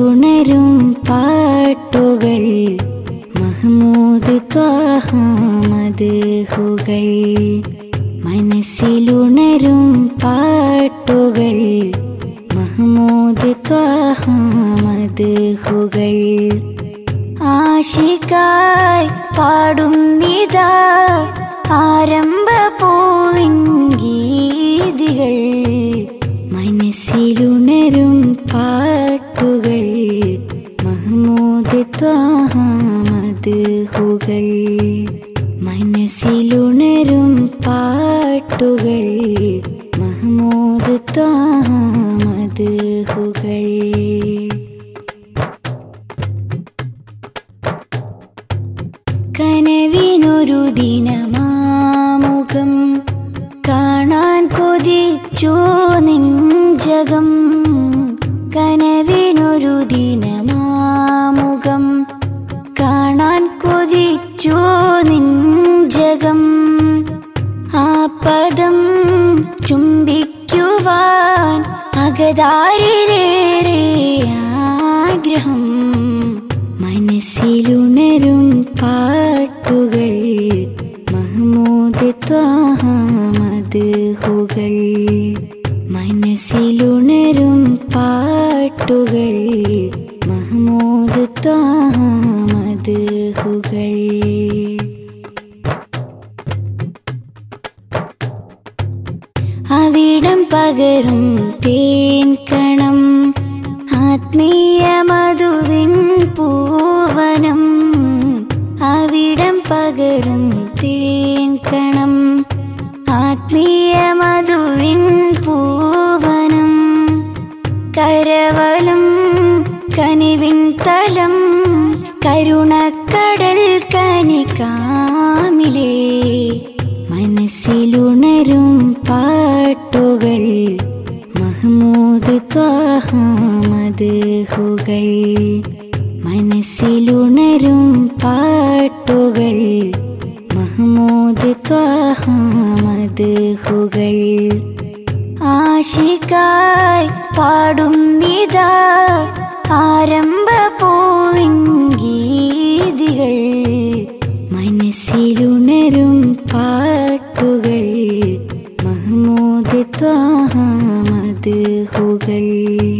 മനസ്സിലുണരും പാട്ടുകൾ മഹ്മൂദ് ത്വാഹ മദ്ഹുകൾ മനസ്സിലുണരും പാട്ടുകൾ മഹ്മൂദ് ത്വാഹ മദ്ഹുകൾ ആശിക്കായി പാടുന്നിതാ ആരംഭ പൂവിൻ ഗീതികൾ മനസ്സിലുണരും പാട്ടുകൾ മഹ്മൂദ് ത്വാഹ മദ്ഹുകൾ മനസ്സിലുണരും പാട്ടുകൾ മഹ്മൂദ് ത്വാഹ മദ്ഹുകൾ കനവിനൊരു ദിനമാമുഖം കാണാൻ കൊതിച്ചു നെഞ്ചകം കനവിനൊരു ദിനമാമുഖം കാണാൻ കൊതിച്ചു നെഞ്ചകം ആ പദം ചുംബിക്കുവാൻ അകതാരിലേറെ ആഗ്രഹം മനസ്സിലുണരും പാട്ടുകൾ മഹ്മൂദ് ത്വാഹ മദ്ഹുകൾ മനസ്സിലുണരും പാട്ടുകൾ മഹ്മൂദ് ത്വാഹ മദ്ഹുകൾ അവിടം പകരും തേൻ കണം ആത്മീയ മധുവിൻ പൂവനം അവിടം പകരും തേൻ കണം ആത്മീയ മധുവിൻ പൂവനം കരവലം കനിവിൻ തലം കരുണക്കടൽ കനിക്കാമിലേ മനസ്സിലുണരും പാട്ടുകൾ മഹ്മൂദ് ത്വാഹ മദ്ഹുകൾ മനസ്സിലുണരും പാട്ടുകൾ മഹ്മൂദ് ത്വാഹ മദ്ഹുകൾ ആശിക്കായി പാടുന്നിതാ ആരംഭ പൂവിൻ ഗീതികൾ മനസ്സിലുണരും പാട്ടുകൾ മഹ്മൂദ് ത്വാഹ മദ്ഹുകൾ